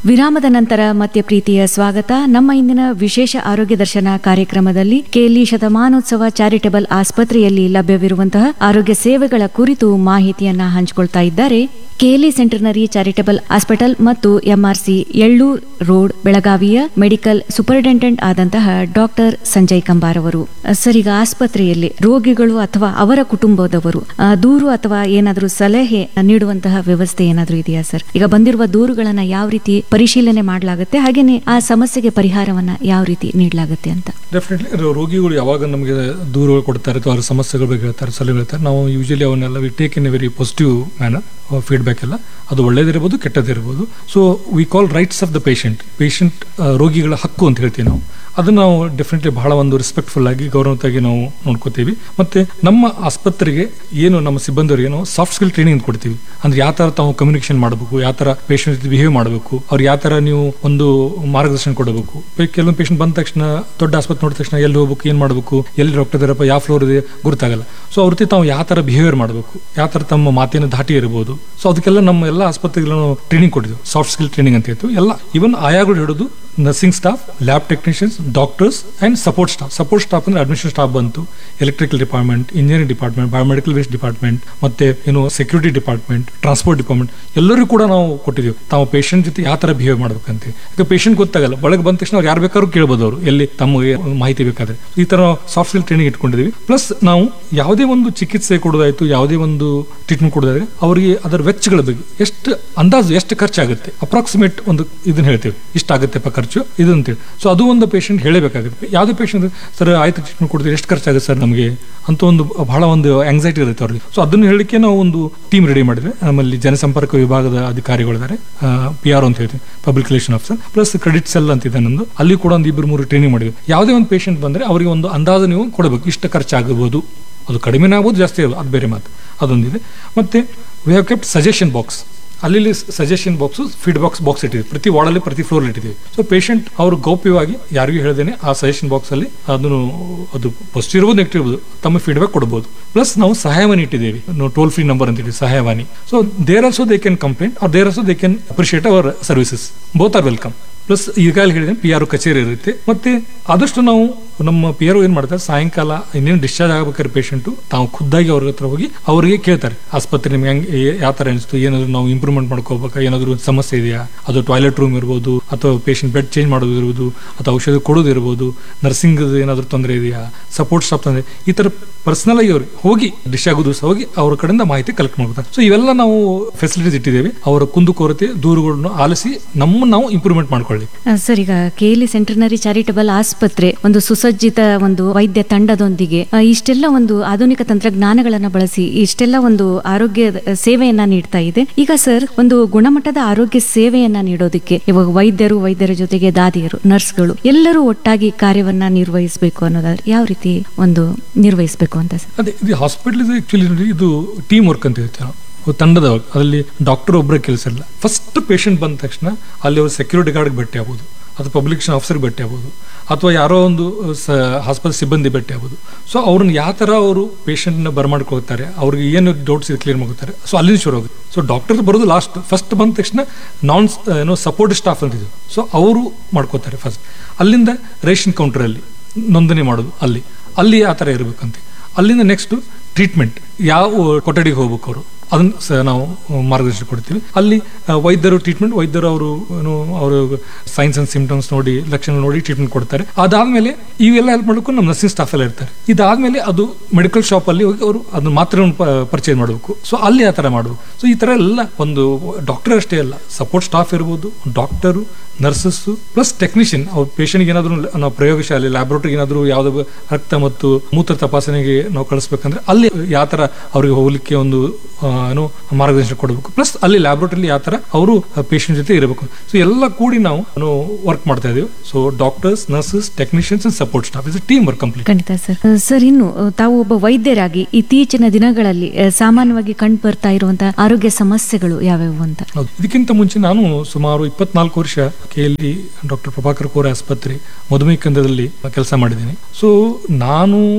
ವಿರಾಮದ ನಂತರ ಮತ್ತೆ ಪ್ರೀತಿಯ ಸ್ವಾಗತ ನಮ್ಮ ಇಂದಿನ ವಿಶೇಷ ಆರೋಗ್ಯ ದರ್ಶನ ಕಾರ್ಯಕ್ರಮದಲ್ಲಿ ಕೆಎಲ್ಇ ಶತಮಾನೋತ್ಸವ ಚಾರಿಟಬಲ್ ಆಸ್ಪತ್ರೆಯಲ್ಲಿ ಲಭ್ಯವಿರುವಂತಹ ಆರೋಗ್ಯ ಸೇವೆಗಳ ಕುರಿತು ಮಾಹಿತಿಯನ್ನ ಹಂಚಿಕೊಳ್ತಾ ಇದ್ದಾರೆ ಕೆಎಲ್ಇ ಸೆಂಟರ್ನರಿ ಚಾರಿಟಬಲ್ ಹಾಸ್ಪಿಟಲ್ ಮತ್ತು ಎಂಆರ್ಸಿ ಎಳ್ಳೂರ್ ರೋಡ್ ಬೆಳಗಾವಿಯ ಮೆಡಿಕಲ್ ಸೂಪರಿಂಟೆಂಡೆಂಟ್ ಆದಂತಹ ಡಾಕ್ಟರ್ ಸಂಜಯ್ ಕಂಬಾರ್ ಅವರು ಸರ್ ಈಗ ಆಸ್ಪತ್ರೆಯಲ್ಲಿ ರೋಗಿಗಳು ಅಥವಾ ಅವರ ಕುಟುಂಬದವರು ಆ, ದೂರು ಅಥವಾ ಏನಾದರೂ ಸಲಹೆ ನೀಡುವಂತಹ ವ್ಯವಸ್ಥೆ ಏನಾದರೂ ಇದೆಯಾ ಸರ್ ಈಗ ಬಂದಿರುವ ದೂರುಗಳನ್ನ ಯಾವ ರೀತಿ ಪರಿಶೀಲನೆ ಮಾಡಲಾಗುತ್ತೆ ಹಾಗೇನೆ ಆ ಸಮಸ್ಯೆಗೆ ಪರಿಹಾರವನ್ನ ಯಾವ ರೀತಿ ನೀಡಲಾಗುತ್ತೆ ಅಂತ ಡೆಫಿನೆಟ್ಲಿ ರೋಗಿಗಳು ಯಾವಾಗ ನಮಗೆ ದೂರುಗಳು ಕೊಡ್ತಾರೆ ಅಥವಾ ಅವ್ರ ಸಮಸ್ಯೆಗಳ ಬಗ್ಗೆ ಹೇಳ್ತಾರೆ ಸಲಹೆ ಹೇಳ್ತಾರೆ ನಾವು ಯೂಶಲಿ ಅವನ್ನೆಲ್ಲ we take in a very positive manner feedback ಎಲ್ಲ ಅದು ಒಳ್ಳೇದಿರ್ಬೋದು ಕೆಟ್ಟದಿರ್ಬೋದು so we call rights of the patient patient ರೋಗಿಗಳ ಹಕ್ಕು ಅಂತ ಹೇಳ್ತೀವಿ ನಾವು ಅದನ್ನು ನಾವು ಡೆಫಿನೆಟ್ಲಿ ಬಹಳ ಒಂದು ರೆಸ್ಪೆಕ್ಟ್ಫುಲ್ ಆಗಿ ಗೌರವತಾಗಿ ನಾವು ನೋಡ್ಕೋತೀವಿ ಮತ್ತೆ ನಮ್ಮ ಆಸ್ಪತ್ರೆಗೆ ಏನು ನಮ್ಮ ಸಿಬ್ಬಂದಿಯವರಿಗೆ ನಾವು ಸಾಫ್ಟ್ ಸ್ಕಿಲ್ ಟ್ರೈನಿಂಗ್ ಕೊಡ್ತೀವಿ ಅಂದ್ರೆ ಯಾವ ತರ ತಾವು ಕಮ್ಯುನಿಕೇಶನ್ ಮಾಡಬೇಕು ಯಾವ ತರ ಪೇಷಂಟ್ ಜೊತೆ ಬಿಹೇವ್ ಮಾಡಬೇಕು ಅವ್ರು ಯಾವ ತರ ನೀವು ಒಂದು ಮಾರ್ಗದರ್ಶನ ಕೊಡಬೇಕು ಕೆಲವೊಂದು ಪೇಷಂಟ್ ಬಂದ ತಕ್ಷಣ ದೊಡ್ಡ ಆಸ್ಪತ್ರೆ ನೋಡಿದ ತಕ್ಷಣ ಎಲ್ಲಿ ಹೋಗ್ಬೇಕು ಏನ್ ಮಾಡಬೇಕು ಎಲ್ಲಿ ಡಾಕ್ಟರ್ ಇದಾರಪ್ಪ ಯಾವ ಫ್ಲೋರ್ ಇದೆ ಗೊತ್ತಾಗಲ್ಲ ಸೊ ಅವ್ರ ಜೊತೆ ತಾವು ಯಾವ ತರ ಬಿಹೇವಿಯರ್ ಮಾಡಬೇಕು ಯಾವ ತರ ತಮ್ಮ ಮಾತಿನ ಧಾಟಿ ಇರಬಹುದು ಸೊ ಅದಕ್ಕೆಲ್ಲ ನಮ್ಮ ಎಲ್ಲ ಆಸ್ಪತ್ರೆಗಳನ್ನು ಟ್ರೈನಿಂಗ್ ಕೊಟ್ಟಿದ್ವಿ ಸಾಫ್ಟ್ ಸ್ಕಿಲ್ ಟ್ರೈನಿಂಗ್ ಅಂತ ಹೇಳ್ತೀವಿ ಎಲ್ಲ ಇವನ್ ಆಯಾಗಳು ಹಿಡಿದು nursing staff lab technicians doctors and support staff support staff ಅಂದ್ರೆ ಅಡ್ಮಿಷನ್ ಸ್ಟಾಫ್ ಬಂತು electrical department engineering department biomedical waste department ಮತ್ತೆ ಏನು ಸೆಕ್ಯೂರಿಟಿ ಡಿಪಾರ್ಟ್ಮೆಂಟ್ ಟ್ರಾನ್ಸ್ಪೋರ್ಟ್ ಡಿಪಾರ್ಟ್ಮೆಂಟ್ ಎಲ್ಲರಿಗೂ ಕೂಡ ನಾವು ಕೊಟ್ಟಿದ್ದೀವಿ ತಾವು ಪೇಷಂಟ್ ಜೊತೆ ಯಾವ ತರ ಬಿಹೇವ್ ಮಾಡ್ಬೇಕಂತ ಈಗ ಪೇಷಂಟ್ ಗೊತ್ತಾಗಲ್ಲ ಒಳಗೆ ಬಂದ ತಕ್ಷಣ ಅವ್ರು ಯಾರು ಬೇಕಾದ್ರೂ ಕೇಳ್ಬೋದು ಅವರು ಎಲ್ಲಿ ತಮಗೆ ಮಾಹಿತಿ ಬೇಕಾದ್ರೆ ಈ ತರ ಸಾಫ್ಟ್ ಸ್ಕಿಲ್ ಟ್ರೈನಿಂಗ್ ಇಟ್ಕೊಂಡಿದ್ದೀವಿ ಪ್ಲಸ್ ನಾವು ಯಾವುದೇ ಒಂದು ಚಿಕಿತ್ಸೆ ಕೊಡೋದಾಯ್ತು ಯಾವುದೇ ಒಂದು ಟ್ರೀಟ್ಮೆಂಟ್ ಕೊಡೋದಾದ್ರೆ ಅವರಿಗೆ ಅದರ ವೆಚ್ಚಗಳ ಬಗ್ಗೆ ಎಷ್ಟು ಅಂದಾಜು ಎಷ್ಟು ಖರ್ಚಾಗುತ್ತೆ ಅಪ್ರಾಕ್ಸಿಮೇಟ್ ಒಂದು ಇದನ್ನ ಹೇಳ್ತೀವಿ ಇಷ್ಟ ಆಗುತ್ತೆಪ್ಪ ಖರ್ಚು ಇದು ಅಂತೇಳಿ ಸೊ ಅದು ಒಂದು ಪೇಷಂಟ್ ಹೇಳಬೇಕಾಗುತ್ತೆ ಯಾವುದೇ ಪೇಷಂಟ್ ಸರ್ ಆಯ್ತು ಟ್ರೀಟ್ಮೆಂಟ್ ಕೊಡ್ತೀವಿ ಎಷ್ಟು ಖರ್ಚಾಗುತ್ತೆ ಸರ್ ನಮಗೆ ಅಂತ ಒಂದು ಬಹಳ ಒಂದು ಆಂಗ್ಸೈಟಿ ಇರುತ್ತೆ ಅವ್ರಿಗೆ ಸೊ ಅದನ್ನು ಹೇಳಲಿಕ್ಕೆ ನಾವು ಒಂದು ಟೀಮ್ ರೆಡಿ ಮಾಡಿದ್ವಿ ನಮ್ಮಲ್ಲಿ ಜನಸಂಪರ್ಕ ವಿಭಾಗದ ಅಧಿಕಾರಿಗಳಿದ್ದಾರೆ ಪಿ ಆರ್ ಅಂತ ಹೇಳ್ತೀವಿ public relation officer plus credit cell ಅಂತ ಇದೆ ನಮ್ದು ಅಲ್ಲಿ ಕೂಡ ಒಂದು ಇಬ್ಬರು ಮೂರು ಟ್ರೈನಿಂಗ್ ಮಾಡಿದ್ವಿ ಯಾವುದೇ ಒಂದು ಪೇಷಂಟ್ ಬಂದ್ರೆ ಅವರಿಗೆ ಒಂದು ಅಂದಾಜು ನೀವು ಕೊಡಬೇಕು ಇಷ್ಟು ಖರ್ಚಾಗಬಹುದು ಅದು ಕಡಿಮೆನೇ ಆಗ್ಬೋದು ಜಾಸ್ತಿ ಆಗ್ಬೋದು ಅದು ಬೇರೆ ಮಾತು ಅದೊಂದಿದೆ ಮತ್ತೆ we have kept suggestion box ಅಲ್ಲಿ suggestion box feed box box ಇಟ್ಟಿದ್ವಿ ಪ್ರತಿ ವಾರ್ಡಲ್ಲಿ ಪ್ರತಿ ಫ್ಲೋರ್ ಇಟ್ಟಿದ್ದೀವಿ ಸೊ ಪೇಷಂಟ್ ಅವರು ಗೌಪ್ಯವಾಗಿ ಯಾರಿಗೂ ಹೇಳ್ದೇನೆ ಆ ಸಜೆಷನ್ ಬಾಕ್ಸ್ ಅಲ್ಲಿ ಅದನ್ನು ಅದು ಪಾಸಿಟಿವ್ ಇರ್ಬೋದು ನೆಗೆಟಿವ್ ಇರ್ಬೋದು ತಮ್ಮ ಫೀಡ್ಬ್ಯಾಕ್ ಕೊಡಬಹುದು ಪ್ಲಸ್ ನಾವು ಸಹಾಯವಾಣಿ ಇಟ್ಟಿದ್ದೀವಿ ಟೋಲ್ ಫ್ರೀ ನಂಬರ್ ಅಂತ ಇಟ್ಟಿವಿ ಸಹಾಯವಾಣಿ so there also they can complaint or there also they can appreciate our services both are welcome plus ಈಗಾಗಲೇ ಹೇಳಿದ್ರೆ ಪಿ ಆರ್ ಕಚೇರಿ ಇರುತ್ತೆ ಮತ್ತೆ ಆದಷ್ಟು ನಾವು ನಮ್ಮ ಪಿ ಆರ್ ಏನ್ ಮಾಡ್ತಾರೆ ಸಾಯಂಕಾಲ ಇನ್ನೇನು ಡಿಸ್ಚಾರ್ಜ್ ಆಗ್ಬೇಕಾದ್ರೆ ಪೇಷಂಟು ತಾವು ಖುದ್ದಾಗಿ ಅವ್ರ ಹತ್ರ ಹೋಗಿ ಅವರಿಗೆ ಕೇಳ್ತಾರೆ ಆಸ್ಪತ್ರೆ ನಿಮ್ಗೆ ಹೆಂಗೆ ಯಾವ ತರ ಅನಿಸ್ತು ಏನಾದ್ರು ನಾವು ಇಂಪ್ರೂವ್ಮೆಂಟ್ ಮಾಡ್ಕೋಬೇಕಾ ಏನಾದ್ರು ಸಮಸ್ಯೆ ಇದೆಯಾ ಅದು ಟಾಯ್ಲೆಟ್ ರೂಮ್ ಇರ್ಬೋದು ಅಥವಾ ಪೇಷಂಟ್ ಬೆಡ್ ಚೇಂಜ್ ಮಾಡೋದು ಇರ್ಬೋದು ಅಥವಾ ಔಷಧ ಕೊಡೋದು ಇರ್ಬೋದು ನರ್ಸಿಂಗ್ ಏನಾದ್ರು ತೊಂದರೆ ಇದೆಯಾ ಸಪೋರ್ಟ್ ಸ್ಟಾಫ್ ತೊಂದರೆ ಈ ತರ ಪರ್ಸನಲ್ ಆಗಿ ಅವ್ರಿಗೆ ಹೋಗಿ ಡಿಶ್ ಆಗೋ ದಿವಸ ಹೋಗಿ ಅವ್ರ ಕಡೆಯಿಂದ ಮಾಹಿತಿ ಕಲೆಕ್ಟ್ ಮಾಡ್ತಾರೆ ಸೊ ಇವೆಲ್ಲ ನಾವು ಫೆಸಿಲಿಟೀಸ್ ಇಟ್ಟಿದ್ದೇವೆ ಅವರ ಕುಂದುಕೊರತೆ ದೂರುಗಳನ್ನು ಆಲಿಸಿ ನಮ್ಮ ನಾವು ಇಂಪ್ರೂವ್ಮೆಂಟ್ ಮಾಡ್ಕೊಳ್ಳಿ ಆ, ಸರ್ ಈಗ ಕೆಎಲ್ಇ ಸೆಂಟರ್ನರಿ ಚಾರಿಟಬಲ್ ಆಸ್ಪತ್ರೆ ಒಂದು ಸುಸಜ್ಜಿತ ಒಂದು ವೈದ್ಯ ತಂಡದೊಂದಿಗೆ ಆ, ಇಷ್ಟೆಲ್ಲ ಒಂದು ಆಧುನಿಕ ತಂತ್ರಜ್ಞಾನಗಳನ್ನ ಬಳಸಿ ಇಷ್ಟೆಲ್ಲ ಒಂದು ಆರೋಗ್ಯ ಸೇವೆಯನ್ನ ನೀಡ್ತಾ ಇದೆ ಈಗ ಸರ್ ಒಂದು ಗುಣಮಟ್ಟದ ಆರೋಗ್ಯ ಸೇವೆಯನ್ನ ನೀಡೋದಕ್ಕೆ ಇವಾಗ ವೈದ್ಯರು ವೈದ್ಯರ ಜೊತೆಗೆ ದಾದಿಯರು ನರ್ಸ್ಗಳು ಎಲ್ಲರೂ ಒಟ್ಟಾಗಿ ಕಾರ್ಯವನ್ನ ನಿರ್ವಹಿಸಬೇಕು ಅನ್ನೋದಾದ್ರೆ ಯಾವ ರೀತಿ ಒಂದು ನಿರ್ವಹಿಸಬೇಕು ಅಂತ ಸರ್ ಅದೇ ಇದು ಹಾಸ್ಪಿಟಲ್ ಇದು ಆಕ್ಚುಲಿ ಇದು ಟೀಮ್ ವರ್ಕ್ ಅಂತ ಹೇಳ್ತೀವಿ ನಾವು ತಂಡದ ವರ್ಕ್ ಅದರಲ್ಲಿ ಡಾಕ್ಟರ್ ಒಬ್ಬರ ಕೆಲಸ ಇಲ್ಲ ಫಸ್ಟ್ ಪೇಷಂಟ್ ಬಂದ ತಕ್ಷಣ ಅಲ್ಲಿ ಅವರು ಸೆಕ್ಯೂರಿಟಿ ಗಾರ್ಡ್ಗೆ ಭೇಟಿ ಆಗ್ಬೋದು ಅಥವಾ ಪಬ್ಲಿಕ್ ಆಫೀಸರ್ ಭೇಟಿ ಆಗ್ಬೋದು ಅಥವಾ ಯಾರೋ ಒಂದು ಸ ಆಸ್ಪತ್ರೆ ಸಿಬ್ಬಂದಿ ಭೇಟಿ ಆಗ್ಬೋದು ಸೊ ಅವ್ರನ್ನ ಯಾವ ಥರ ಅವರು ಪೇಷಂಟ್ನ ಬರಮಾಡ್ಕೊಳ್ತಾರೆ ಅವ್ರಿಗೆ ಏನು ಡೌಟ್ಸ್ ಇದೆ ಕ್ಲಿಯರ್ ಮಾಡ್ಕೊತಾರೆ ಸೊ ಅಲ್ಲಿಂದ ಶುರು ಆಗುತ್ತೆ ಸೊ ಡಾಕ್ಟರ್ ಬರೋದು ಲಾಸ್ಟ್ ಫಸ್ಟ್ ಬಂದ ತಕ್ಷಣ ನಾನ್ ಏನೋ ಸಪೋರ್ಟ್ ಸ್ಟಾಫ್ ಅಂತಿದ್ದು ಸೊ ಅವರು ಮಾಡ್ಕೋತಾರೆ ಫಸ್ಟ್ ಅಲ್ಲಿಂದ ರೇಷನ್ ಕೌಂಟರಲ್ಲಿ ನೋಂದಣಿ ಮಾಡೋದು ಅಲ್ಲಿ ಅಲ್ಲಿ ಆ ಥರ ಇರಬೇಕಂತೆ ಅಲ್ಲಿಂದ ನೆಕ್ಸ್ಟ್ ಟ್ರೀಟ್ಮೆಂಟ್ ಯಾವ ಕೊಠಡಿಗೆ ಹೋಗ್ಬೇಕು ಅವರು ಅದನ್ನ ಸ ನಾವು ಮಾರ್ಗದರ್ಶನ ಕೊಡ್ತೀವಿ ಅಲ್ಲಿ ಆ, ವೈದ್ಯರು ಟ್ರೀಟ್ಮೆಂಟ್ ವೈದ್ಯರು ಅವರು ಏನು ಅವರು ಸೈನ್ಸ್ ಅಂಡ್ ಸಿಂಪ್ಟಮ್ಸ್ ನೋಡಿ ಲಕ್ಷಣ ನೋಡಿ ಟ್ರೀಟ್ಮೆಂಟ್ ಕೊಡ್ತಾರೆ ಅದಾದ್ಮೇಲೆ ಇವೆಲ್ಲ ಹೆಲ್ಪ್ ಮಾಡಬೇಕು ನಮ್ಮ ನರ್ಸಿಂಗ್ ಸ್ಟಾಫ್ ಎಲ್ಲ ಇರ್ತಾರೆ ಇದಾದ್ಮೇಲೆ ಅದು ಮೆಡಿಕಲ್ ಶಾಪ್ ಅಲ್ಲಿ ಹೋಗಿ ಅವರು ಅದನ್ನ ಮಾತ್ರ ಪರ್ಚೇಸ್ ಮಾಡಬೇಕು ಸೊ ಅಲ್ಲಿ ಆ ಥರ ಮಾಡಬೇಕು ಸೊ ಈ ಥರ ಎಲ್ಲ ಒಂದು ಡಾಕ್ಟರ್ ಅಷ್ಟೇ ಅಲ್ಲ ಸಪೋರ್ಟ್ ಸ್ಟಾಫ್ ಇರ್ಬೋದು ಡಾಕ್ಟರು ನರ್ಸಸ್ ಪ್ಲಸ್ ಟೆಕ್ನಿಷಿಯನ್ ಅವ್ರ ಪೇಷಂಟ್ಗೆ ಏನಾದರೂ ನಾವು ಪ್ರಯೋಗಶಾಲೆ ಲ್ಯಾಬ್ರೋಟರಿ ಏನಾದರೂ ಯಾವುದೋ ರಕ್ತ ಮತ್ತು ಮೂತ್ರ ತಪಾಸಣೆಗೆ ನಾವು ಕಳಿಸ್ಬೇಕಂದ್ರೆ ಅಲ್ಲಿ ಯಾವ ಥರ ಅವ್ರಿಗೆ ಹೋಗ್ಲಿಕ್ಕೆ ಒಂದು ಆ, ಏನು ಮಾರ್ಗದರ್ಶನ ಕೊಡಬೇಕು ಪ್ಲಸ್ ಅಲ್ಲಿ ಲ್ಯಾಬ್ರೋಟರಿ ಯಾವ ಥರ ಅವರು ಪೇಷಂಟ್ ಜೊತೆ ಇರಬೇಕು ಸೊ ಎಲ್ಲ ಕೂಡಿ ನಾವು ವರ್ಕ್ ಮಾಡ್ತಾ ಇದೀವಿ so doctors nurses technicians and support staff is team work complete ಖಂಡಿತ ಸರ್ ಆ, ಸರ್ ಇನ್ನು ಆ, ತಾವು ಒಬ್ಬ ವೈದ್ಯರಾಗಿ ಇತ್ತೀಚಿನ ದಿನಗಳಲ್ಲಿ ಆ, ಸಾಮಾನ್ಯವಾಗಿ ಕಂಡು ಬರ್ತಾ ಇರುವಂತಹ ಆರೋಗ್ಯ ಸಮಸ್ಯೆಗಳು ಯಾವ್ಯಾವು ಅಂತ ಹೌದು ಇದಕ್ಕಿಂತ ಮುಂಚೆ ನಾನು ಸುಮಾರು ಇಪ್ಪತ್ನಾಲ್ಕು ವರ್ಷ K L E doctor Prabhakar Kore ಆಸ್ಪತ್ರೆ ಮಧುಮೇಹ ಕೇಂದ್ರದಲ್ಲಿ ಕೆಲಸ ಮಾಡಿದ್ದೀನಿ ಸೊ ನಾನು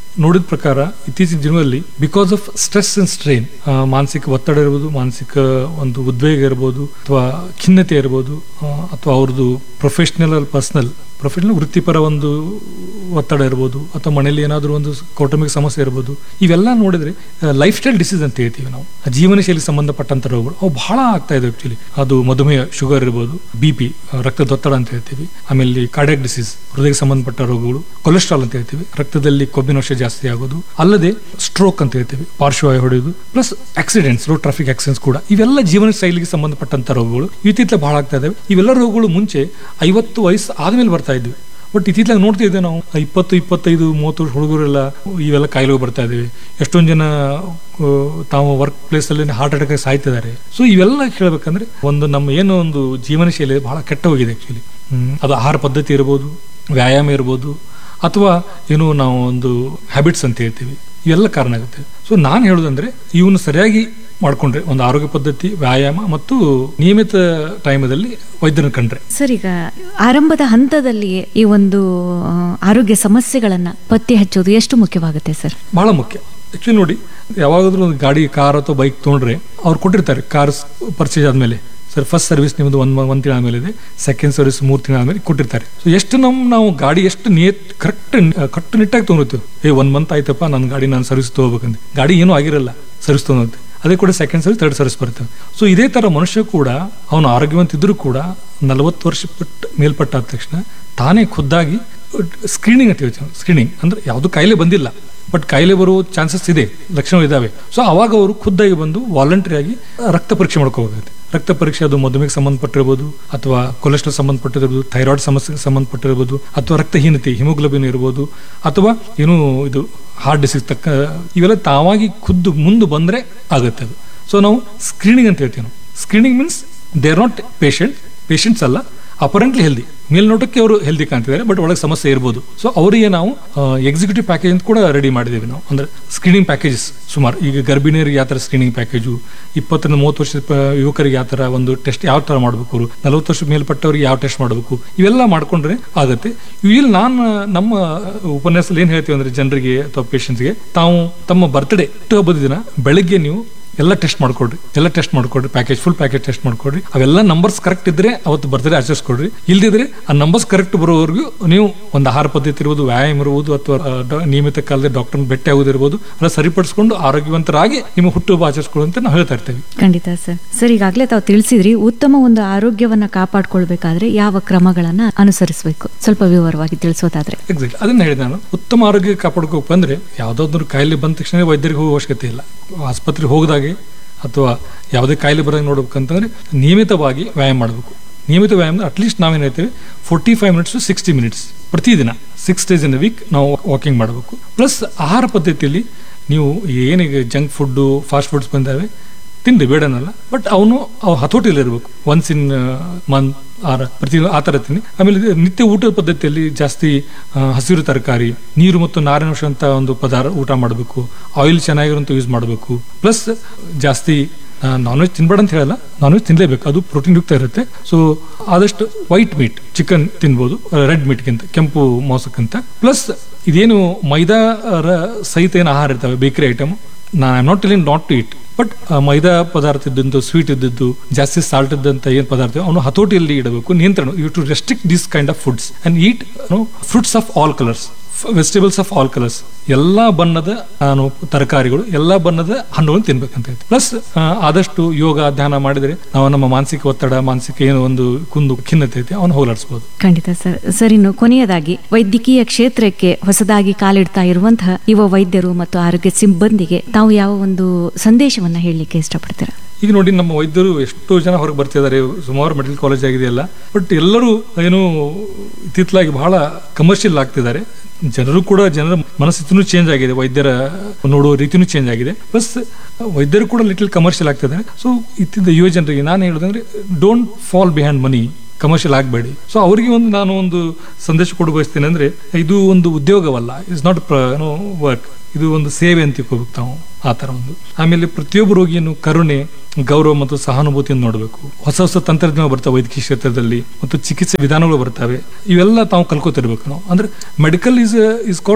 ನೋಡಿದ ಪ್ರಕಾರ ಇತ್ತೀಚಿನ ದಿನಗಳಲ್ಲಿ because of stress and strain ಮಾನಸಿಕ ಒತ್ತಡ ಇರ್ಬೋದು ಮಾನಸಿಕ ಒಂದು ಉದ್ವೇಗ ಇರ್ಬೋದು ಅಥವಾ ಖಿನ್ನತೆ ಇರ್ಬೋದು ಅಥವಾ ಅವ್ರದ್ದು ಪ್ರೊಫೆಷ್ನಲ್ ಪರ್ಸನಲ್ ಪ್ರೊಫೆಷನಲ್ ವೃತ್ತಿಪರ ಒಂದು ಒತ್ತಡ ಇರ್ಬೋದು ಅಥವಾ ಮನೆಯಲ್ಲಿ ಏನಾದರೂ ಒಂದು ಕೌಟುಂಬಿಕ ಸಮಸ್ಯೆ ಇರ್ಬೋದು ಇವೆಲ್ಲ ನೋಡಿದ್ರೆ ಲೈಫ್ ಸ್ಟೈಲ್ ಡಿಸೀಸ್ ಅಂತ ಹೇಳ್ತೀವಿ ನಾವು ಆ ಜೀವನ ಶೈಲಿ ಸಂಬಂಧಪಟ್ಟಂತ ರೋಗಗಳು ಅವು ಬಹಳ ಆಗ್ತಾ ಇದೆ ಆಕ್ಚುಲಿ ಅದು ಮಧುಮೇಹ ಶುಗರ್ ಇರ್ಬೋದು ಬಿ ಪಿ ರಕ್ತದೊತ್ತಡ ಅಂತ ಹೇಳ್ತೀವಿ ಆಮೇಲೆ ಕಾರ್ಡಿಯಾಕ್ ಡಿಸೀಸ್ ಹೃದಯಕ್ಕೆ ಸಂಬಂಧಪಟ್ಟ ರೋಗಗಳು ಕೊಲೆಸ್ಟ್ರಾಲ್ ಅಂತ ಹೇಳ್ತೀವಿ ರಕ್ತದಲ್ಲಿ ಕೊಬ್ಬಿನಾಂಶ ಜಾಸ್ತಿ ಆಗೋದು ಅಲ್ಲದೆ ಸ್ಟ್ರೋಕ್ ಅಂತ ಹೇಳ್ತೀವಿ ಪಾರ್ಶ್ವವಾಯು ಹೊಡೆಯೋದು plus accidents road traffic accidents ಕೂಡ ಇವೆಲ್ಲ ಜೀವನ ಶೈಲಿಗೆ ಸಂಬಂಧಪಟ್ಟಂತ ರೋಗಗಳು ಇತ್ತೀಚಲ ಬಹಳ ಆಗ್ತಾ ಇದಾವೆ ಇವೆಲ್ಲ ರೋಗಗಳು ಮುಂಚೆ ಐವತ್ತು ವಯಸ್ಸು ಆದ್ಮೇಲೆ ಬರ್ತಾ ಇದ್ವಿ ಬಟ್ ಇತ್ತೀಚಲಾಗಿ ನೋಡ್ತಿದ್ದೆ ನಾವು ಇಪ್ಪತ್ತು ಇಪ್ಪತ್ತೈದು ಮೂವತ್ತು ವರ್ಷ ಹುಡುಗರೆಲ್ಲ ಇವೆಲ್ಲ ಕಾಯಿಲೆ ಬರ್ತಾ ಇದ್ದೀವಿ ಎಷ್ಟೊಂದು ಜನ ಆ, ತಾವು ವರ್ಕ್ ಪ್ಲೇಸಲ್ಲಿ ಹಾರ್ಟ್ ಅಟ್ಯಾಕ್ ಸಾಯ್ತಿದ್ದಾರೆ ಸೊ ಇವೆಲ್ಲ ಕೇಳಬೇಕಂದ್ರೆ ಒಂದು ನಮ್ಮ ಏನೋ ಒಂದು ಜೀವನ ಶೈಲಿ ಬಹಳ ಕೆಟ್ಟ ಹೋಗಿದೆ ಆ್ಯಕ್ಚುಲಿ ಅದು ಆಹಾರ ಪದ್ಧತಿ ಇರ್ಬೋದು ವ್ಯಾಯಾಮ ಇರ್ಬೋದು ಅಥವಾ ಏನು ನಾವು ಒಂದು ಹ್ಯಾಬಿಟ್ಸ್ ಅಂತ ಹೇಳ್ತೀವಿ ಇವೆಲ್ಲ ಕಾರಣ ಆಗುತ್ತೆ ಸೊ ನಾನು ಹೇಳೋದಂದ್ರೆ ಇವನು ಸರಿಯಾಗಿ ಮಾಡ್ಕೊಂಡ್ರೆ ಒಂದು ಆರೋಗ್ಯ ಪದ್ಧತಿ ವ್ಯಾಯಾಮ ಮತ್ತು ನಿಯಮಿತ ಟೈಮದಲ್ಲಿ ವೈದ್ಯರನ್ನ ಕಂಡ್ರೆ ಸರ್ ಈಗ ಆರಂಭದ ಹಂತದಲ್ಲಿಯೇ ಈ ಒಂದು ಆ, ಆರೋಗ್ಯ ಸಮಸ್ಯೆಗಳನ್ನ ಪತ್ತೆ ಹಚ್ಚೋದು ಎಷ್ಟು ಮುಖ್ಯವಾಗುತ್ತೆ ಸರ್ ಬಹಳ ಮುಖ್ಯ ಆಕ್ಚುಲಿ ನೋಡಿ ಯಾವಾಗಾದ್ರೂ ಒಂದು ಗಾಡಿ ಕಾರ್ ಅಥವಾ ಬೈಕ್ ತೊಗೊಂಡ್ರೆ ಅವ್ರು ಕೊಟ್ಟಿರ್ತಾರೆ ಕಾರ್ ಪರ್ಚೇಸ್ ಆದ್ಮೇಲೆ ಸರ್ ಫಸ್ಟ್ ಸರ್ವಿಸ್ ನಿಮ್ಮದು ಒಂದು ಒಂದು ತಿಂಗಳ ಆದ್ಮೇಲೆ ಇದೆ ಸೆಕೆಂಡ್ ಸರ್ವಿಸ್ ಮೂರು ತಿಂಗಳ ಆದ್ಮೇಲೆ ಕೊಟ್ಟಿರ್ತಾರೆ ಸೊ ಎಷ್ಟು ನಮ್ಮ ನಾವು ಗಾಡಿ ಎಷ್ಟು ನಿಯತ್ ಕರೆಕ್ಟ್ ಕಟ್ಟುನಿಟ್ಟಾಗಿ ತೊಗೊಂಡಿರ್ತೀವಿ ಏ ಒನ್ ಮಂತ್ ಆಯ್ತಪ್ಪ ನನ್ನ ಗಾಡಿ ನಾನು ಸರ್ವಿಸ್ ತೊಗೋಬೇಕಂತ ಗಾಡಿ ಏನೂ ಆಗಿರಲ್ಲ ಸರ್ವಿಸ್ ತೊಗೊಂಡು ಅದೇ ಕೂಡ ಸೆಕೆಂಡ್ ಸರ್ವಿಸ್ ಥರ್ಡ್ ಸರ್ವಿಸ್ ಬರುತ್ತೆ ಸೊ ಇದೇ ಥರ ಮನುಷ್ಯ ಕೂಡ ಅವನು ಆರೋಗ್ಯವಂತ ಇದ್ರೂ ಕೂಡ ನಲವತ್ತು ವರ್ಷ ಪಟ್ಟು ಮೇಲ್ಪಟ್ಟಾದ ತಕ್ಷಣ ತಾನೇ ಖುದ್ದಾಗಿ ಸ್ಕ್ರೀನಿಂಗ್ ಅಂತ ಹೇಳ್ತೀವಿ ಸ್ಕ್ರೀನಿಂಗ್ ಅಂದ್ರೆ ಯಾವುದು ಕಾಯಿಲೆ ಬಂದಿಲ್ಲ ಬಟ್ ಕಾಯಿಲೆ ಬರುವ ಚಾನ್ಸಸ್ ಇದೆ ಲಕ್ಷಣ ಇದಾವೆ ಸೊ ಅವಾಗ ಅವರು ಖುದ್ದಾಗಿ ಬಂದು ವಾಲಂಟರಿ ಆಗಿ ರಕ್ತ ಪರೀಕ್ಷೆ ಮಾಡ್ಕೋಬೇಕಾಗುತ್ತೆ ರಕ್ತ ಪರೀಕ್ಷೆ ಅದು ಮಧುಮೇಹಕ್ಕೆ ಸಂಬಂಧಪಟ್ಟಿರ್ಬೋದು ಅಥವಾ ಕೊಲೆಸ್ಟ್ರಾಲ್ ಸಂಬಂಧಪಟ್ಟಿರ್ಬೋದು ಥೈರಾಯ್ಡ್ ಸಮಸ್ಯೆಗೆ ಸಂಬಂಧಪಟ್ಟಿರ್ಬೋದು ಅಥವಾ ರಕ್ತಹೀನತೆ ಹಿಮೋಗ್ಲೋಬಿನ್ ಇರ್ಬೋದು ಅಥವಾ ಏನು ಇದು ಹಾರ್ಟ್ ಡಿಸೀಸ್ ತಕ್ಕ ಇವೆಲ್ಲ ತಾವಾಗಿ ಖುದ್ದು ಮುಂದೆ ಬಂದರೆ ಆಗುತ್ತೆ ಅದು ಸೊ ನಾವು ಸ್ಕ್ರೀನಿಂಗ್ ಅಂತ ಹೇಳ್ತೀವಿ ನಾವು screening means they are not patient patients ಅಲ್ಲ ಅಪರೆಂಟ್ಲಿ ಹೆಲ್ದಿ ಮೇಲ್ನೋಟಕ್ಕೆ ಅವರು ಹೆಲ್ದಿ ಕಾಣ್ತಿದ್ದಾರೆ ಬಟ್ ಒಳಗೆ ಸಮಸ್ಯೆ ಇರ್ಬೋದು ಸೊ ಅವರಿಗೆ ನಾವು ಎಕ್ಸಿಕ್ಯೂಟಿವ್ ಪ್ಯಾಕೇಜ್ ಅಂತ ಕೂಡ ರೆಡಿ ಮಾಡಿದ್ದೀವಿ ನಾವು ಅಂದ್ರೆ ಸ್ಕ್ರೀನಿಂಗ್ ಪ್ಯಾಕೇಜಸ್ ಸುಮಾರು ಈಗ ಗರ್ಭಿಣಿಯರಿಗೆ ಯಾವ ಥರ ಸ್ಕ್ರೀನಿಂಗ್ ಪ್ಯಾಕೇಜು ಇಪ್ಪತ್ತರಿಂದ ಮೂವತ್ತು ವರ್ಷದ ಪ- ಯುವಕರಿಗೆ ಯಾವ ಥರ ಒಂದು ಟೆಸ್ಟ್ ಯಾವ ಥರ ಮಾಡಬೇಕು ಅವರು ನಲವತ್ತು ವರ್ಷ ಮೇಲ್ಪಟ್ಟವರಿಗೆ ಯಾವ ಟೆಸ್ಟ್ ಮಾಡಬೇಕು ಇವೆಲ್ಲ ಮಾಡ್ಕೊಂಡ್ರೆ ಆಗುತ್ತೆ ಇಲ್ಲಿ ನಾನು ನಮ್ಮ ಉಪನ್ಯಾಸದಲ್ಲಿ ಏನು ಹೇಳ್ತೀವಿ ಅಂದ್ರೆ ಜನರಿಗೆ ಅಥವಾ ಪೇಷಂಟ್ಸ್ಗೆ ತಾವು ತಮ್ಮ ಬರ್ತ್ಡೇ ಹಬ್ಬದ ದಿನ ಬೆಳಗ್ಗೆ ನೀವು ಎಲ್ಲ ಟೆಸ್ಟ್ ಮಾಡ್ಕೊಡ್ರಿ ಎಲ್ಲ ಟೆಸ್ಟ್ ಮಾಡ್ಕೊಡ್ರಿ ಪ್ಯಾಕೇಜ್ ಫುಲ್ ಪ್ಯಾಕೇಜ್ ಟೆಸ್ಟ್ ಮಾಡ್ಕೊಡ್ರಿ ಅವೆಲ್ಲ ನಂಬರ್ಸ್ ಕರೆಕ್ಟ್ ಇದ್ರೆ ಅವತ್ತು ಬರ್ತ್ಡೇ ಆಚರಿಸ್ಕೊಡ್ರಿ ಇಲ್ದಿದ್ರೆ ಆ ನಂಬರ್ಸ್ ಕರೆಕ್ಟ್ ಬರೋವರೆಗೂ ನೀವು ಒಂದು ಆಹಾರ ಪದ್ಧತಿ ಇರ್ಬೋದು ವ್ಯಾಯಾಮ ಇರ್ಬೋದು ಅಥವಾ ಆ, ಡ- ನಿಯಮಿತ ಕಾಲದಲ್ಲಿ ಡಾಕ್ಟರ್ ಭೇಟಿ ಆಗೋದಿರ್ಬೋದು ಅದನ್ನ ಸರಿಪಡಿಸ್ಕೊಂಡು ಆರೋಗ್ಯವಂತರಾಗಿ ನಿಮ್ಮ ಹುಟ್ಟುಹಬ್ಬ ಆಚರಿಸ್ಕೊಳ್ಳಿ ಅಂತ ನಾವು ಹೇಳ್ತಾ ಇರ್ತೀವಿ ಖಂಡಿತ ಸರ್ ಸರ್ ಈಗಾಗಲೇ ತಾವು ತಿಳಿಸಿದ್ರಿ ಉತ್ತಮ ಒಂದು ಆರೋಗ್ಯವನ್ನ ಕಾಪಾಡ್ಕೊಳ್ಬೇಕಾದ್ರೆ ಯಾವ ಕ್ರಮಗಳನ್ನ ಅನುಸರಿಸಬೇಕು ಸ್ವಲ್ಪ ವಿವರವಾಗಿ ತಿಳಿಸೋದಾದ್ರೆ ಎಕ್ಸಾಕ್ಟ್ ಅದನ್ನ ಹೇಳಿದೆ ನಾನು ಉತ್ತಮ ಆರೋಗ್ಯ ಕಾಪಾಡ್ಕೋಕ್ ಬಂದ್ರೆ ಯಾವ್ದಾದ್ರು ಕಾಯಿಲೆ ಬಂದ ತಕ್ಷಣ ವೈದ್ಯರಿಗೆ ಹೋಗೋ ಅವಶ್ಯಕತೆ ಇಲ್ಲ ಆಸ್ಪತ್ರೆಗೆ ಹೋಗದಾಗೆ ಅಥವಾ ಯಾವುದೇ ಕಾಯಿಲೆ ಬರೋಂಗೆ ನೋಡ್ಬೇಕಂತಂದ್ರೆ ನಿಯಮಿತವಾಗಿ ವ್ಯಾಯಾಮ ಮಾಡಬೇಕು ನಿಯಮಿತ ವ್ಯಾಯಾಮ ಅಟ್ಲೀಸ್ಟ್ ನಾವೇನು ಹೇಳ್ತೀವಿ forty five minutes to sixty minutes ಪ್ರತಿದಿನ ಸಿಕ್ಸ್ ಡೇಸ್ ಇನ್ ವೀಕ್ ನಾವು ವಾಕಿಂಗ್ ಮಾಡಬೇಕು ಪ್ಲಸ್ ಆಹಾರ ಪದ್ಧತಿಯಲ್ಲಿ ನೀವು ಏನೀಗ ಜಂಕ್ ಫುಡ್ಡು ಫಾಸ್ಟ್ ಫುಡ್ಸ್ ಬಂದಾವೆ ತಿನ್ರಿ ಬೇಡನಲ್ಲ ಬಟ್ ಅವನು ಅವು ಹತೋಟಿಯಲ್ಲಿ ಇರಬೇಕು ಒನ್ಸ್ ಇನ್ ಮಂತ್ ಆರ ಪ್ರತಿ ಆ ಥರ ತಿನ್ನಿ ಆಮೇಲೆ ಇದು ನಿತ್ಯ ಊಟದ ಪದ್ಧತಿಯಲ್ಲಿ ಜಾಸ್ತಿ ಆ, ಹಸಿರು ತರಕಾರಿ ನೀರು ಮತ್ತು ನಾರಿನಾಂಶ ಅಂತ ಒಂದು ಪದಾರ್ಥ ಊಟ ಮಾಡಬೇಕು ಆಯಿಲ್ ಚೆನ್ನಾಗಿರೋಂಥ ಯೂಸ್ ಮಾಡಬೇಕು ಪ್ಲಸ್ ಜಾಸ್ತಿ ನಾನ್ ವೆಜ್ ತಿನ್ಬೇಡ ಅಂತ ಹೇಳಲ್ಲ ನಾನ್ ವೆಜ್ ತಿನ್ನಲೇಬೇಕು ಅದು ಪ್ರೋಟೀನ್ ಯುಕ್ತ ಇರುತ್ತೆ ಸೊ ಆದಷ್ಟು ವೈಟ್ ಮೀಟ್ ಚಿಕನ್ ತಿನ್ಬೋದು ರೆಡ್ ಮೀಟ್ಗಿಂತ ಕೆಂಪು ಮಾಂಸಕ್ಕಿಂತ ಪ್ಲಸ್ ಇದೇನು ಮೈದಾ ರ- ಸಹಿತ ಏನು ಆಹಾರ ಇರ್ತವೆ ಬೇಕರಿ ಐಟಮ್ ನಾನು I not telling not to it but ಮೈದಾ ಪದಾರ್ಥ ಇದ್ದಂತು ಸ್ವೀಟ್ ಇದ್ದದ್ದು ಜಾಸ್ತಿ ಸಾಲ್ಟ್ ಇದ್ದಂತ ಏನು ಪದಾರ್ಥ ಅವನು ಹತೋಟಿಯಲ್ಲಿ ಇಡಬೇಕು ನಿಯಂತ್ರಣ you to restrict this kind of foods and eat fruits of all colours vegetables of all colours ಎಲ್ಲಾ ಬಣ್ಣದ ನಾನು ತರಕಾರಿಗಳು ಎಲ್ಲಾ ಬಣ್ಣದ ಹಣ್ಣುಗಳನ್ನು ತಿನ್ಬೇಕಂತ ಹೇಳ್ತೀನಿ ಪ್ಲಸ್ ಆದಷ್ಟು ಯೋಗ ಧ್ಯಾನ ಮಾಡಿದ್ರೆ ನಾವು ನಮ್ಮ ಮಾನಸಿಕ ಒತ್ತಡ ಮಾನಸಿಕ ಏನೋ ಒಂದು ಕುಂದು ಖಿನ್ನತೆ ಐತೆ ಅವನು ಹೋಲಾಡಿಸ್ಬೋದು ಖಂಡಿತ ಸರ್ ಸರ್ ಇನ್ನು ಕೊನೆಯದಾಗಿ ವೈದ್ಯಕೀಯ ಕ್ಷೇತ್ರಕ್ಕೆ ಹೊಸದಾಗಿ ಕಾಲಿಡ್ತಾ ಇರುವಂತಹ ಯುವ ವೈದ್ಯರು ಮತ್ತು ಆರೋಗ್ಯ ಸಿಬ್ಬಂದಿಗೆ ತಾವು ಯಾವ ಒಂದು ಸಂದೇಶವನ್ನ ಹೇಳಲಿಕ್ಕೆ ಇಷ್ಟಪಡ್ತೀರಾ ಈಗ ನೋಡಿ ನಮ್ಮ ವೈದ್ಯರು ಎಷ್ಟೋ ಜನ ಹೊರಗೆ ಬರ್ತಿದ್ದಾರೆ ಸುಮಾರು ಮೆಡಿಕಲ್ ಕಾಲೇಜ್ ಆಗಿದೆಯಲ್ಲ ಬಟ್ ಎಲ್ಲರೂ ಏನು ಇತ್ತಿತ್ತಲಾಗಿ ಬಹಳ ಕಮರ್ಷಿಯಲ್ ಆಗ್ತಿದ್ದಾರೆ ಜನರು ಕೂಡ ಜನರ ಮನಸ್ಥಿತಿನೂ ಚೇಂಜ್ ಆಗಿದೆ ವೈದ್ಯರ ನೋಡುವ ರೀತಿನೂ ಚೇಂಜ್ ಆಗಿದೆ ಪ್ಲಸ್ ವೈದ್ಯರು ಕೂಡ ಲಿಟಲ್ ಕಮರ್ಷಿಯಲ್ ಆಗ್ತಿದ್ದಾರೆ ಸೊ ಇತ್ತಿದ್ದ ಯುವ ಜನರಿಗೆ ನಾನು ಹೇಳೋದಂದ್ರೆ don't fall behind money commercial ಆಗಬೇಡಿ ಸೊ ಅವರಿಗೆ ಒಂದು ನಾನು ಒಂದು ಸಂದೇಶ ಕೊಡ ಬಯಸ್ತೇನೆ ಅಂದ್ರೆ ಇದು ಒಂದು ಉದ್ಯೋಗವಲ್ಲ ಇಟ್ಸ್ ನಾಟ್ ವರ್ಕ್ ಇದು ಒಂದು ಸೇವೆ ಅಂತ ತಿಳ್ಕೊಬೇಕು ನಾವು ಆ ಥರ ಒಂದು ಆಮೇಲೆ ಪ್ರತಿಯೊಬ್ಬ ರೋಗಿಯನ್ನು ಕರುಣೆ ಗೌರವ ಮತ್ತು ಸಹಾನುಭೂತಿಯನ್ನು ನೋಡಬೇಕು ಹೊಸ ಹೊಸ ತಂತ್ರಜ್ಞಾನ ಬರ್ತವೆ ವೈದ್ಯಕೀಯ ಕ್ಷೇತ್ರದಲ್ಲಿ ಮತ್ತು ಚಿಕಿತ್ಸೆ ವಿಧಾನಗಳು ಬರ್ತವೆ ಇವೆಲ್ಲ ತಾವು ಕಲ್ಕೋತಿರ್ಬೇಕು ನಾವು ಅಂದ್ರೆ medical is is called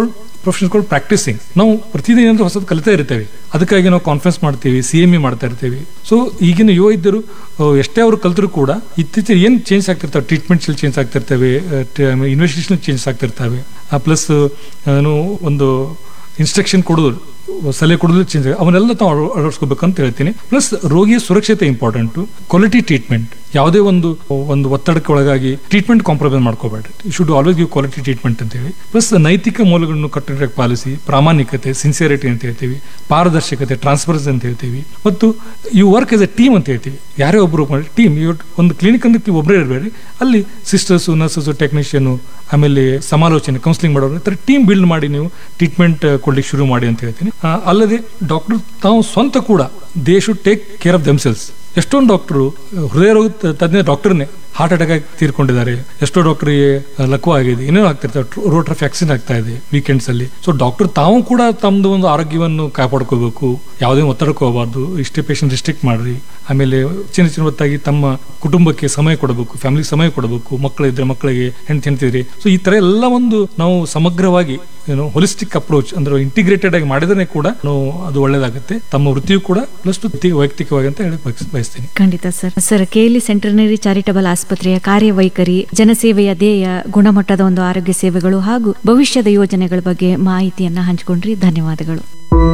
profession called practising ನಾವು ಪ್ರತಿದಿನ ಏನಾದ್ರು ಹೊಸದು ಕಲಿತಾ ಇರ್ತೇವೆ ಅದಕ್ಕಾಗಿ ನಾವು ಕಾನ್ಫರೆನ್ಸ್ ಮಾಡ್ತೀವಿ ಸಿ ಎಮ್ ಇ ಮಾಡ್ತಾ ಇರ್ತೀವಿ ಸೊ ಈಗಿನ ಯುವ ಇದ್ದರು ಎಷ್ಟೇ ಅವರು ಕಲ್ತರೂ ಕೂಡ ಇತ್ತೀಚೆಗೆ ಏನು ಚೇಂಜ್ ಆಗ್ತಿರ್ತವೆ ಟ್ರೀಟ್ಮೆಂಟ್ಸ್ ಚೇಂಜ್ ಆಗ್ತಿರ್ತವೆ ಇನ್ವೆಸ್ಟಿಗೇಷನ್ ಚೇಂಜ್ ಆಗ್ತಿರ್ತವೆ ಪ್ಲಸ್ ಏನು ಒಂದು ಇನ್ಸ್ಟ್ರಕ್ಷನ್ ಕೊಡೋದು ಸಲಹೆ ಕೊಡೋದು ಚೇಂಜ್ ಅವನ್ನೆಲ್ಲ ತಾವು ಅಳ- ಅಳವಡಿಸ್ಕೋಬೇಕಂತ ಹೇಳ್ತೀನಿ ಪ್ಲಸ್ ರೋಗಿಯ ಸುರಕ್ಷತೆ ಇಂಪಾರ್ಟೆಂಟು ಕ್ವಾಲಿಟಿ ಟ್ರೀಟ್ಮೆಂಟ್ ಯಾವುದೇ ಒಂದು ಒಂದು ಒತ್ತಡಕ್ಕೆ ಒಳಗಾಗಿ ಟ್ರೀಟ್ಮೆಂಟ್ ಕಾಂಪ್ರಮೈಸ್ ಮಾಡ್ಕೋಬೇಡ್ರಿ you should always give quality treatment ಅಂತ ಹೇಳಿ ಪ್ಲಸ್ ನೈತಿಕ ಮೌಲ್ಯಗಳನ್ನು ಕಟ್ಟುನಿಟ್ಟಾಗಿ ಪಾಲಿಸಿ ಪ್ರಾಮಾಣಿಕತೆ ಸಿನ್ಸಿಯರಿಟಿ ಅಂತ ಹೇಳ್ತೀವಿ ಪಾರದರ್ಶಕತೆ ಟ್ರಾನ್ಸ್ಪರೆನ್ಸಿ ಅಂತ ಹೇಳ್ತೀವಿ ಮತ್ತು you work as a team ಅಂತ ಹೇಳ್ತೀವಿ ಯಾರೇ ಒಬ್ಬರು ಟೀಮ್ ಒಂದು ಕ್ಲಿನಿಕ್ ಅಂದ್ರೆ ನೀವು ಒಬ್ಬರೇ ಇರಬೇಡಿ ಅಲ್ಲಿ ಸಿಸ್ಟರ್ಸು ನರ್ಸಸ್ಸು ಟೆಕ್ನಿಷಿಯನು ಆಮೇಲೆ ಸಮಾಲೋಚನೆ ಕೌನ್ಸಿಲಿಂಗ್ ಮಾಡೋರು ಈ ಥರ ಟೀಮ್ ಬಿಲ್ಡ್ ಮಾಡಿ ನೀವು ಟ್ರೀಟ್ಮೆಂಟ್ ಕೊಡ್ಲಿಕ್ಕೆ ಶುರು ಮಾಡಿ ಅಂತ ಹೇಳ್ತೀನಿ ಆ, ಅಲ್ಲದೆ ಡಾಕ್ಟರ್ ತಾವು ಸ್ವಂತ ಕೂಡ they should take care of themselves ಎಷ್ಟೊಂದು ಡಾಕ್ಟರು ಹೃದಯ ರೋಗ ತ- ತಜ್ಞ ಡಾಕ್ಟರ್ನೇ ಹಾರ್ಟ್ ಅಟ್ಯಾಕ್ ಆಗಿ ತೀರ್ಕೊಂಡಿದ್ದಾರೆ ಎಷ್ಟೋ ಡಾಕ್ಟರ್ಗೆ ಲಕ್ವ ಆಗಿದೆ ಏನೇನೋ ಆಗ್ತಿರ್ತಾರೆ ರೋಟ್ರಫ್ ವ್ಯಾಕ್ಸಿನ್ ಆಗ್ತಾ ಇದೆ ವೀಕೆಂಡ್ಸ್ ಅಲ್ಲಿ ಸೊ ಡಾಕ್ಟರ್ ತಾವು ಕೂಡ ತಮ್ಮದು ಒಂದು ಆರೋಗ್ಯವನ್ನು ಕಾಪಾಡ್ಕೋಬೇಕು ಯಾವುದೇ ಒತ್ತಡಕ್ಕೆ ಹೋಗಬಾರ್ದು ಇಷ್ಟೇ ಪೇಷಂಟ್ ರಿಸ್ಟ್ರಿಕ್ಟ್ ಮಾಡ್ರಿ ಆಮೇಲೆ ಚಿನ್ನ ಚಿನ್ನ ಹೊತ್ತಾಗಿ ತಮ್ಮ ಕುಟುಂಬಕ್ಕೆ ಸಮಯ ಕೊಡಬೇಕು ಫ್ಯಾಮಿಲಿ ಸಮಯ ಕೊಡಬೇಕು ಮಕ್ಕಳಿದ್ರೆ ಮಕ್ಕಳಿಗೆ ಹೆಂಡತಿ ಹೆಂಡ್ತಿದ್ರೆ ಸೊ ಈ ತರ ಎಲ್ಲ ಒಂದು ನಾವು ಸಮಗ್ರವಾಗಿ ಏನು ಹೊಲಿಸ್ಟಿಕ್ ಅಪ್ರೋಚ್ ಅಂದ್ರೆ ಇಂಟಿಗ್ರೇಟೆಡ್ ಆಗಿ ಮಾಡಿದ್ರೆ ಕೂಡ ನಾವು ಅದು ಒಳ್ಳೇದಾಗುತ್ತೆ ತಮ್ಮ ವೃತ್ತಿಯು ಕೂಡ ಪ್ಲಸ್ ವೈಯಕ್ತಿಕವಾಗಿ ಅಂತ ಹೇಳಿ ಬಯಸ್- ಬಯಸ್ತೀನಿ ಖಂಡಿತ sir sir K L E centenary charitable ಆಸ್ಪತ್ರೆಯ ಕಾರ್ಯವೈಖರಿ ಜನಸೇವೆಯ ಧ್ಯೇಯ ಗುಣಮಟ್ಟದ ಒಂದು ಆರೋಗ್ಯ ಸೇವೆಗಳು ಹಾಗೂ ಭವಿಷ್ಯದ ಯೋಜನೆಗಳ ಬಗ್ಗೆ ಮಾಹಿತಿಯನ್ನ ಹಂಚಿಕೊಂಡ್ರಿ ಧನ್ಯವಾದಗಳು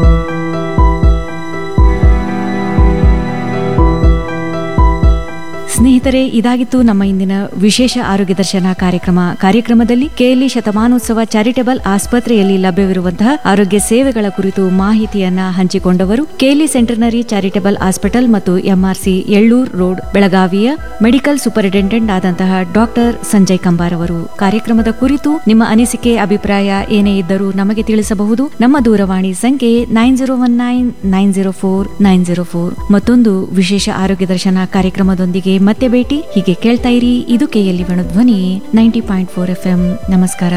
ಸ್ನೇಹಿತರೆ ಇದಾಗಿತ್ತು ನಮ್ಮ ಇಂದಿನ ವಿಶೇಷ ಆರೋಗ್ಯ ದರ್ಶನ ಕಾರ್ಯಕ್ರಮ ಕಾರ್ಯಕ್ರಮದಲ್ಲಿ ಕೆಎಲ್ಇ ಶತಮಾನೋತ್ಸವ ಚಾರಿಟಬಲ್ ಆಸ್ಪತ್ರೆಯಲ್ಲಿ ಲಭ್ಯವಿರುವಂತಹ ಆರೋಗ್ಯ ಸೇವೆಗಳ ಕುರಿತು ಮಾಹಿತಿಯನ್ನ ಹಂಚಿಕೊಂಡವರು ಕೆಎಲ್ಇ ಸೆಂಟರ್ನರಿ ಚಾರಿಟಬಲ್ ಹಾಸ್ಪಿಟಲ್ ಮತ್ತು ಎಂಆರ್ಸಿ ಎಳ್ಳೂರ್ ರೋಡ್ ಬೆಳಗಾವಿಯ ಮೆಡಿಕಲ್ ಸೂಪರಿಂಟೆಂಡೆಂಟ್ ಆದಂತಹ ಡಾಕ್ಟರ್ ಸಂಜಯ್ ಕಂಬಾರ್ ಅವರು ಕಾರ್ಯಕ್ರಮದ ಕುರಿತು ನಿಮ್ಮ ಅನಿಸಿಕೆ ಅಭಿಪ್ರಾಯ ಏನೇ ಇದ್ದರೂ ನಮಗೆ ತಿಳಿಸಬಹುದು ನಮ್ಮ ದೂರವಾಣಿ ಸಂಖ್ಯೆ nine zero one nine nine zero four nine zero four ಮತ್ತೊಂದು ವಿಶೇಷ ಆರೋಗ್ಯ ದರ್ಶನ ಕಾರ್ಯಕ್ರಮದೊಂದಿಗೆ ಮತ್ತೆ ಭೇಟಿ ಹೀಗೆ ಕೇಳ್ತಾ ಇರಿ ಇದು ಕೆಎಲ್ಇ ಧ್ವನಿ ninety point four F M ನಮಸ್ಕಾರ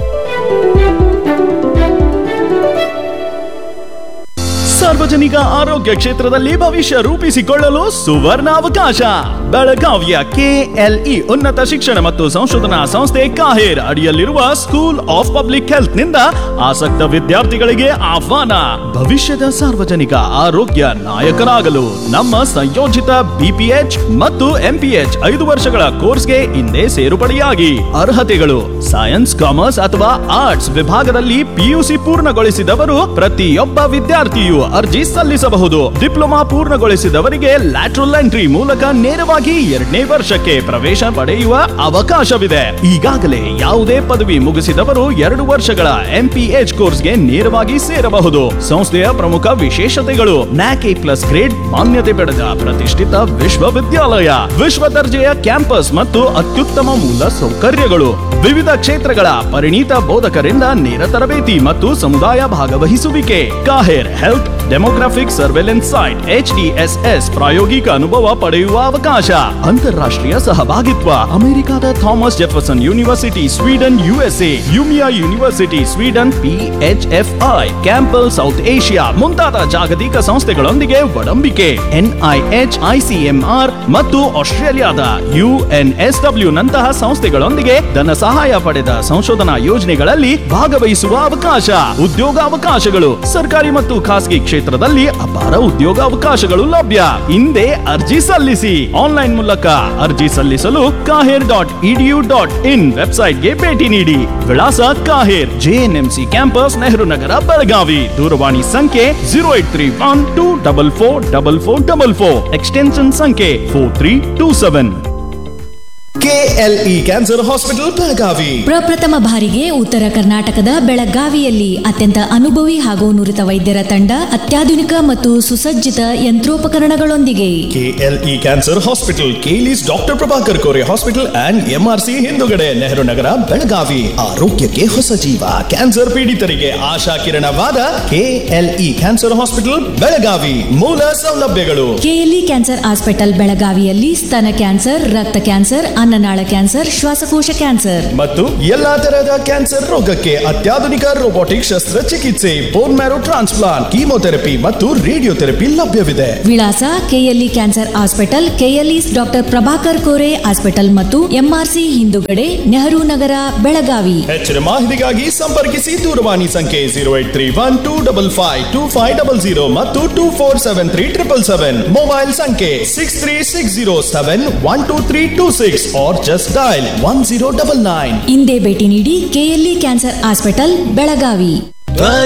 ಸಾರ್ವಜನಿಕ ಆರೋಗ್ಯ ಕ್ಷೇತ್ರದಲ್ಲಿ ಭವಿಷ್ಯ ರೂಪಿಸಿಕೊಳ್ಳಲು ಸುವರ್ಣ ಅವಕಾಶ ಬೆಳಗಾವಿಯ ಕೆಎಲ್ಇ ಉನ್ನತ ಶಿಕ್ಷಣ ಮತ್ತು ಸಂಶೋಧನಾ ಸಂಸ್ಥೆ ಕಾಹೇರ್ ಅಡಿಯಲ್ಲಿರುವ ಸ್ಕೂಲ್ ಆಫ್ ಪಬ್ಲಿಕ್ ಹೆಲ್ತ್ ನಿಂದ ಆಸಕ್ತ ವಿದ್ಯಾರ್ಥಿಗಳಿಗೆ ಆಹ್ವಾನ ಭವಿಷ್ಯದ ಸಾರ್ವಜನಿಕ ಆರೋಗ್ಯ ನಾಯಕರಾಗಲು ನಮ್ಮ ಸಂಯೋಜಿತ ಬಿಪಿಎಚ್ ಮತ್ತು ಎಂಪಿಎಚ್ ಐದು ವರ್ಷಗಳ ಕೋರ್ಸ್ಗೆ ಹಿಂದೆ ಸೇರ್ಪಡೆಯಾಗಿ ಅರ್ಹತೆಗಳು ಸೈನ್ಸ್ ಕಾಮರ್ಸ್ ಅಥವಾ ಆರ್ಟ್ಸ್ ವಿಭಾಗದಲ್ಲಿ ಪಿಯುಸಿ ಪೂರ್ಣಗೊಳಿಸಿದವರು ಪ್ರತಿಯೊಬ್ಬ ವಿದ್ಯಾರ್ಥಿಯು ಅರ್ಜಿ ಸಲ್ಲಿಸಬಹುದು ಡಿಪ್ಲೊಮಾ ಪೂರ್ಣಗೊಳಿಸಿದವರಿಗೆ ಲ್ಯಾಟ್ರಲ್ ಎಂಟ್ರಿ ಮೂಲಕ ನೇರವಾಗಿ ಎರಡನೇ ವರ್ಷಕ್ಕೆ ಪ್ರವೇಶ ಪಡೆಯುವ ಅವಕಾಶವಿದೆ ಈಗಾಗಲೇ ಯಾವುದೇ ಪದವಿ ಮುಗಿಸಿದವರು ಎರಡು ವರ್ಷಗಳ ಎಂಪಿಎಚ್ ಕೋರ್ಸ್ಗೆ ನೇರವಾಗಿ ಸೇರಬಹುದು ಸಂಸ್ಥೆಯ ಪ್ರಮುಖ ವಿಶೇಷತೆಗಳು ನ್ಯಾಕ್ ಎ ಪ್ಲಸ್ ಗ್ರೇಡ್ ಮಾನ್ಯತೆ ಪಡೆದ ಪ್ರತಿಷ್ಠಿತ ವಿಶ್ವವಿದ್ಯಾಲಯ ವಿಶ್ವ ದರ್ಜೆಯ ಕ್ಯಾಂಪಸ್ ಮತ್ತು ಅತ್ಯುತ್ತಮ ಮೂಲ ಸೌಕರ್ಯಗಳು ವಿವಿಧ ಕ್ಷೇತ್ರಗಳ ಪರಿಣಿತ ಬೋಧಕರಿಂದ ನೇರ ತರಬೇತಿ ಮತ್ತು ಸಮುದಾಯ ಭಾಗವಹಿಸುವಿಕೆ KAHER health demographic surveillance site H S ಪ್ರಾಯೋಗಿಕ ಅನುಭವ ಪಡೆಯುವ ಅವಕಾಶ ಅಂತಾರಾಷ್ಟ್ರೀಯ ಸಹಭಾಗಿತ್ವ ಅಮೆರಿಕದ Thomas Jefferson University Sweden U S A Umea University Sweden P H F I Campbell South Asia ಮುಂತಾದ ಜಾಗತಿಕ ಸಂಸ್ಥೆಗಳೊಂದಿಗೆ ಒಡಂಬಿಕೆ ಎನ್ಐಎಚ್ ಐಸಿಎಂಆರ್ ಮತ್ತು ಆಸ್ಟ್ರೇಲಿಯಾದ ಯುಎನ್ಎಸ್ಡಬ್ಲ್ಯೂ ನಂತಹ ಸಂಸ್ಥೆಗಳೊಂದಿಗೆ ಧನ ಸಹಾಯ ಪಡೆದ ಸಂಶೋಧನಾ ಯೋಜನೆಗಳಲ್ಲಿ ಭಾಗವಹಿಸುವ ಅವಕಾಶ ಉದ್ಯೋಗಾವಕಾಶಗಳು ಸರ್ಕಾರಿ ಮತ್ತು ಖಾಸಗಿ ಕ್ಷೇತ್ರದಲ್ಲಿ ಅಪಾರ ಉದ್ಯೋಗಾವಕಾಶಗಳು ಲಭ್ಯ ಹಿಂದೆ ಅರ್ಜಿ ಸಲ್ಲಿಸಿ ಆನ್ಲೈನ್ ಮೂಲಕ ಅರ್ಜಿ ಸಲ್ಲಿಸಲು KAHER dot E D U dot in ವೆಬ್ಸೈಟ್ಗೆ ಭೇಟಿ ನೀಡಿ ವಿಳಾಸ ಕಾಹೇರ್ ಜೆಎನ್ಎಂಸಿ ಕ್ಯಾಂಪಸ್ ನೆಹರು ನಗರ ಬೆಳಗಾವಿ ದೂರವಾಣಿ ಸಂಖ್ಯೆ zero eight three one two double four double four double four extension ಸಂಖ್ಯೆ four three two seven K L E cancer hospital Belagavi ಪ್ರಪ್ರಥಮ ಬಾರಿಗೆ ಉತ್ತರ ಕರ್ನಾಟಕದ ಬೆಳಗಾವಿಯಲ್ಲಿ ಅತ್ಯಂತ ಅನುಭವಿ ಹಾಗೂ ನುರಿತ ವೈದ್ಯರ ತಂಡ ಅತ್ಯಾಧುನಿಕ ಮತ್ತು ಸುಸಜ್ಜಿತ ಯಂತ್ರೋಪಕರಣಗಳೊಂದಿಗೆ ಕೆಎಲ್ಇ ಕ್ಯಾನ್ಸರ್ ಹಾಸ್ಪಿಟಲ್ ಕೇಲಿಸ್ doctor Prabhakar Kore hospital and M R C ಹಿಂದುಗಡೆ ನೆಹರು ನಗರ ಬೆಳಗಾವಿ ಆರೋಗ್ಯಕ್ಕೆ ಹೊಸ ಜೀವ ಕ್ಯಾನ್ಸರ್ ಪೀಡಿತರಿಗೆ ಆಶಾ ಕಿರಣವಾದ ಕೆಎಲ್ಇ ಕ್ಯಾನ್ಸರ್ ಹಾಸ್ಪಿಟಲ್ ಬೆಳಗಾವಿ ಮೂಲ ಸೌಲಭ್ಯಗಳು ಕೆಎಲ್ಇ ಕ್ಯಾನ್ಸರ್ ಹಾಸ್ಪಿಟಲ್ ಬೆಳಗಾವಿಯಲ್ಲಿ ಸ್ತನ ಕ್ಯಾನ್ಸರ್ ರಕ್ತ ಕ್ಯಾನ್ಸರ್ ಅನ್ನನಾಳ ಕ್ಯಾನ್ಸರ್ ಶ್ವಾಸಕೋಶ ಕ್ಯಾನ್ಸರ್ ಮತ್ತು ಎಲ್ಲಾ ತರಹದ ಕ್ಯಾನ್ಸರ್ ರೋಗಕ್ಕೆ ಅತ್ಯಾಧುನಿಕ ರೋಬೋಟಿಕ್ ಶಸ್ತ್ರಚಿಕಿತ್ಸೆ ಬೋನ್ ಮ್ಯಾರೋ ಟ್ರಾನ್ಸ್ಪ್ಲಾಂಟ್ ಕೀಮೋಥೆರಪಿ ಮತ್ತು ರೇಡಿಯೋಥೆರಪಿ ಲಭ್ಯವಿದೆ ವಿಳಾಸ K L E cancer hospital K L E doctor Prabhakar Kore hospital ಮತ್ತು ಎಂಆರ್ಸಿ ಹಿಂದುಗಡೆ ನೆಹರು ನಗರ ಬೆಳಗಾವಿ ಹೆಚ್ಚಿನ ಮಾಹಿತಿಗಾಗಿ ಸಂಪರ್ಕಿಸಿ ದೂರವಾಣಿ ಸಂಖ್ಯೆ zero eight three one two double five two five double zero ಮತ್ತು two four seven three triple seven mobile ಸಂಖ್ಯೆ six three six zero seven one two three two six or just dial one zero double nine ಇಂದೇ ಭೇಟಿ ನೀಡಿ KLE cancer hospital Belagavi